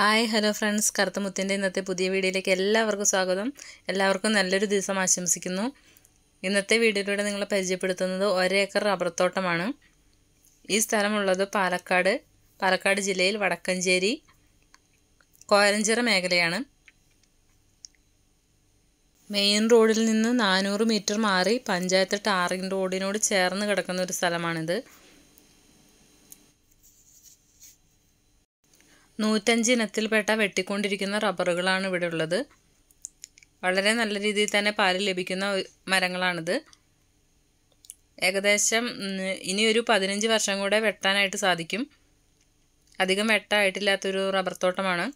hi hello friends കറുത്തമുത്തിൻ്റെ ഇന്നത്തെ പുതിയ വീഡിയോയിലേക്ക് എല്ലാവർക്കും സ്വാഗതം എല്ലാവർക്കും നല്ലൊരു ദിവസം ആശംസിക്കുന്നു ഇന്നത്തെ വീഡിയോയിലൂടെ നിങ്ങളെ പരിചയപ്പെടുത്തുന്നത് ഒരേക്കർ റബ്ബർ തോട്ടമാണ് ഈ സ്ഥലമുള്ളത് പാലക്കാട് പാലക്കാട് ജില്ലയിൽ വടക്കഞ്ചേരി കോയലഞ്ചിറ മേഖലയാണ് മെയിൻ റോഡിൽ നിന്ന് നാനൂറ് മീറ്റർ മാറി പഞ്ചായത്ത് ടാറിംഗ് റോഡിനോട് ചേർന്ന് കിടക്കുന്ന ഒരു സ്ഥലമാണിത് നൂറ്റഞ്ച് ഇനത്തിൽപ്പെട്ട വെട്ടിക്കൊണ്ടിരിക്കുന്ന റബ്ബറുകളാണ് ഇവിടെ ഉള്ളത് വളരെ നല്ല രീതിയിൽ തന്നെ പാല് ലഭിക്കുന്ന മരങ്ങളാണിത് ഏകദേശം ഇനി ഒരു പതിനഞ്ച് വർഷം കൂടെ വെട്ടാനായിട്ട് സാധിക്കും അധികം വെട്ടായിട്ടില്ലാത്തൊരു റബ്ബർ തോട്ടമാണ്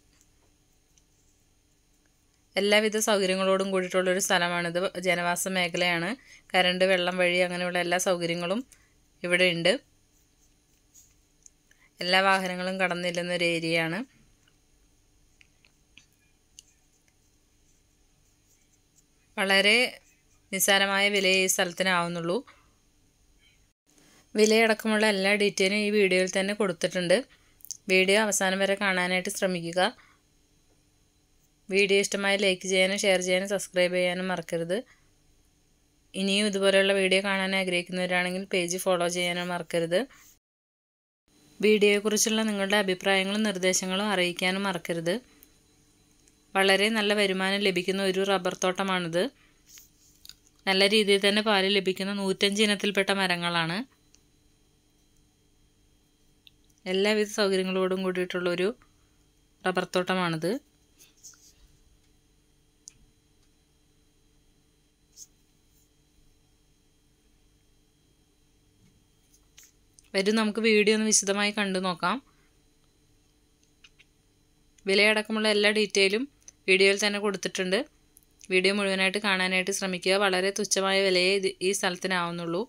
എല്ലാവിധ സൗകര്യങ്ങളോടും കൂടിയിട്ടുള്ളൊരു സ്ഥലമാണിത് ജനവാസ മേഖലയാണ് കരണ്ട് വെള്ളം വഴി അങ്ങനെയുള്ള എല്ലാ സൗകര്യങ്ങളും ഇവിടെ ഉണ്ട് എല്ലാ വാഹനങ്ങളും കടന്നില്ലെന്ന ഒരു ഏരിയയാണ് വളരെ നിസ്സാരമായ വിലയെ ഈ സ്ഥലത്തിനാവുന്നുള്ളൂ വിലയടക്കമുള്ള എല്ലാ ഡീറ്റെയിലും ഈ വീഡിയോയിൽ തന്നെ കൊടുത്തിട്ടുണ്ട് വീഡിയോ അവസാനം വരെ കാണാനായിട്ട് ശ്രമിക്കുക വീഡിയോ ഇഷ്ടമായി ലൈക്ക് ചെയ്യാനും ഷെയർ ചെയ്യാനും സബ്സ്ക്രൈബ് ചെയ്യാനും മറക്കരുത് ഇനിയും ഇതുപോലെയുള്ള വീഡിയോ കാണാൻ ആഗ്രഹിക്കുന്നവരാണെങ്കിൽ പേജ് ഫോളോ ചെയ്യാനും മറക്കരുത് വീഡിയോയെക്കുറിച്ചുള്ള നിങ്ങളുടെ അഭിപ്രായങ്ങളും നിർദ്ദേശങ്ങളും അറിയിക്കാനും മറക്കരുത് വളരെ നല്ല വരുമാനം ലഭിക്കുന്ന ഒരു റബ്ബർ തോട്ടമാണിത് നല്ല രീതിയിൽ തന്നെ പാല് ലഭിക്കുന്ന നൂറ്റഞ്ച് ഇനത്തിൽപ്പെട്ട മരങ്ങളാണ് എല്ലാവിധ സൗകര്യങ്ങളോടും കൂടിയിട്ടുള്ള ഒരു റബ്ബർ തോട്ടമാണിത് വരും നമുക്ക് വീഡിയോ ഒന്ന് വിശദമായി കണ്ടു നോക്കാം വിലയടക്കമുള്ള എല്ലാ ഡീറ്റെയിലും വീഡിയോയിൽ തന്നെ കൊടുത്തിട്ടുണ്ട് വീഡിയോ മുഴുവനായിട്ട് കാണാനായിട്ട് ശ്രമിക്കുക വളരെ തുച്ഛമായ വിലയെ ഇത് ഈ സ്ഥലത്തിനാവുന്നുള്ളൂ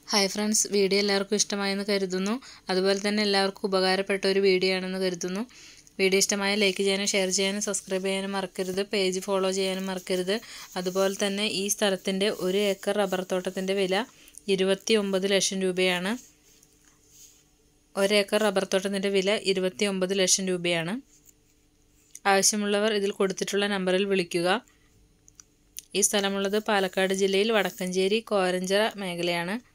ഹായ് ഫ്രണ്ട്സ് വീഡിയോ എല്ലാവർക്കും ഇഷ്ടമായെന്ന് കരുതുന്നു അതുപോലെ തന്നെ എല്ലാവർക്കും ഉപകാരപ്പെട്ട ഒരു വീഡിയോ ആണെന്ന് കരുതുന്നു വീഡിയോ ഇഷ്ടമായ ലൈക്ക് ചെയ്യാനും ഷെയർ ചെയ്യാനും സബ്സ്ക്രൈബ് ചെയ്യാനും മറക്കരുത് പേജ് ഫോളോ ചെയ്യാനും മറക്കരുത് അതുപോലെ തന്നെ ഈ സ്ഥലത്തിൻ്റെ ഒരു ഏക്കർ റബ്ബർ തോട്ടത്തിൻ്റെ വില ഇരുപത്തി ഒമ്പത് ലക്ഷം രൂപയാണ് ഒരേക്കർ റബ്ബർ തോട്ടത്തിൻ്റെ വില ഇരുപത്തി ഒമ്പത് ലക്ഷം രൂപയാണ് ആവശ്യമുള്ളവർ ഇതിൽ കൊടുത്തിട്ടുള്ള നമ്പറിൽ വിളിക്കുക ഈ സ്ഥലമുള്ളത് പാലക്കാട് ജില്ലയിൽ വടക്കഞ്ചേരി കോരഞ്ചിറ മേഖലയാണ്